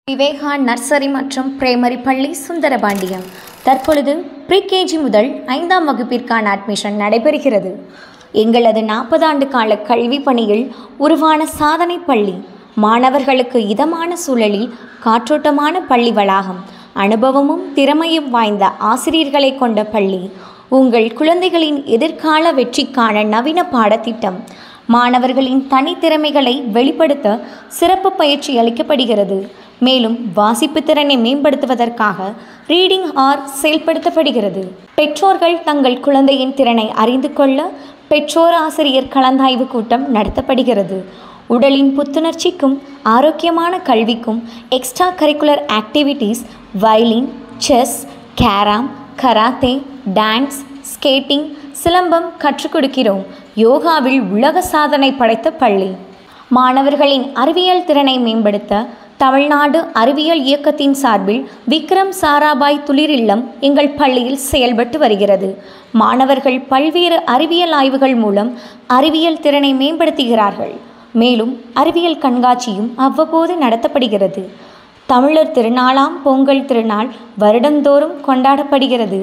Viveka nursery மற்றும் primary பள்ளி சுந்தரபாண்டியம் தற்பொழுது ப்ரீகேஜி முதல் ஐந்தாம் வகுப்பிற்கான அட்மிஷன் நடைபெறுகிறது எங்களது நாற்பது ஆண்டு கால கல்வி பணியில் உருவான சாதனை பள்ளி மாணவர்களுக்கு இதமான சூழலில் காற்றோட்டமான பள்ளி வளாகம் அனுபவமும் திறமையும் வாய்ந்த ஆசிரியர்களை கொண்ட பள்ளி உங்கள் குழந்தைகளின் எதிர்கால வெற்றிக்கான நவீன பாடத்திட்டம் மாணவர்களின் தனித்திறமைகளை வெளிப்படுத்த சிறப்பு பயிற்சி அளிக்கப்படுகிறது மேலும் வாசிப்பு திறனை மேம்படுத்துவதற்காக ரீடிங் ஆர் செயல்படுத்தப்படுகிறது பெற்றோர்கள் தங்கள் குழந்தையின் திறனை அறிந்து கொள்ள பெற்றோர் ஆசிரியர் கலந்தாய்வு கூட்டம் நடத்தப்படுகிறது உடலின் புத்துணர்ச்சிக்கும் ஆரோக்கியமான கல்விக்கும் extra curricular activities violin chess carrom karate dance skating silambam கற்றுக் கொடுக்கிறோம் யோகாவில் உலக சாதனை படைத்த பள்ளி மாணவர்களின் அறிவியல் திறனை மேம்படுத்த தமிழ்நாடு அறிவியல் இயக்கத்தின் சார்பில் விக்ரம் சாராபாய் துளிர் இல்லம் எங்கள் பள்ளியில் செயல்பட்டு வருகிறது மாணவர்கள் பல்வேறு அறிவியல் ஆய்வுகள் மூலம் அறிவியல் திறனை மேம்படுத்துகிறார்கள் மேலும் அறிவியல் கண்காட்சியும் அவ்வப்போது நடத்தப்படுகிறது தமிழர் திருநாளாம் பொங்கல் திருநாள் வருடந்தோறும் கொண்டாடப்படுகிறது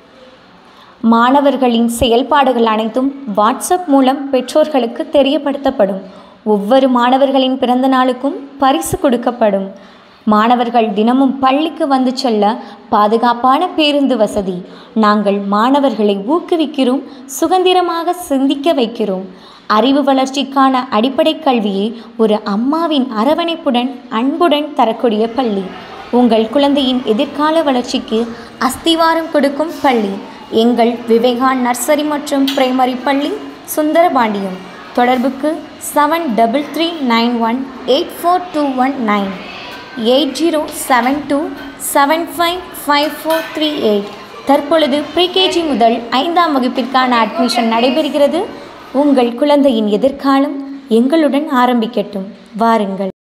மாணவர்களின் செயல்பாடுகள் அனைத்தும் வாட்ஸ்அப் மூலம் பெற்றோர்களுக்கு தெரியப்படுத்தப்படும் ஒவ்வொரு மாணவர்களின் பிறந்த நாளுக்கும் பரிசு கொடுக்கப்படும் மாணவர்கள் தினமும் பள்ளிக்கு வந்து செல்ல பாதுகாப்பான பேருந்து வசதி நாங்கள் மாணவர்களை ஊக்குவிக்கிறோம் சுதந்திரமாக சிந்திக்க வைக்கிறோம் அறிவு வளர்ச்சிக்கான அடிப்படை கல்வியை ஒரு அம்மாவின் அரவணைப்புடன் அன்புடன் தரக்கூடிய பள்ளி உங்கள் குழந்தையின் எதிர்கால வளர்ச்சிக்கு அஸ்திவாரம் கொடுக்கும் பள்ளி எங்கள் விவேகா நர்சரி மற்றும் பிரைமரி பள்ளி சுந்தரபாண்டியம் தொடர்புக்கு seven double three nine one eight four two one nine eight zero seven two seven five five four three eight தற்பொழுது ப்ரீகேஜி முதல் ஐந்தாம் வகுப்பிற்கான அட்மிஷன் நடைபெறுகிறது உங்கள் குழந்தையின் எதிர்காலம் எங்களுடன் ஆரம்பிக்கட்டும் வாருங்கள்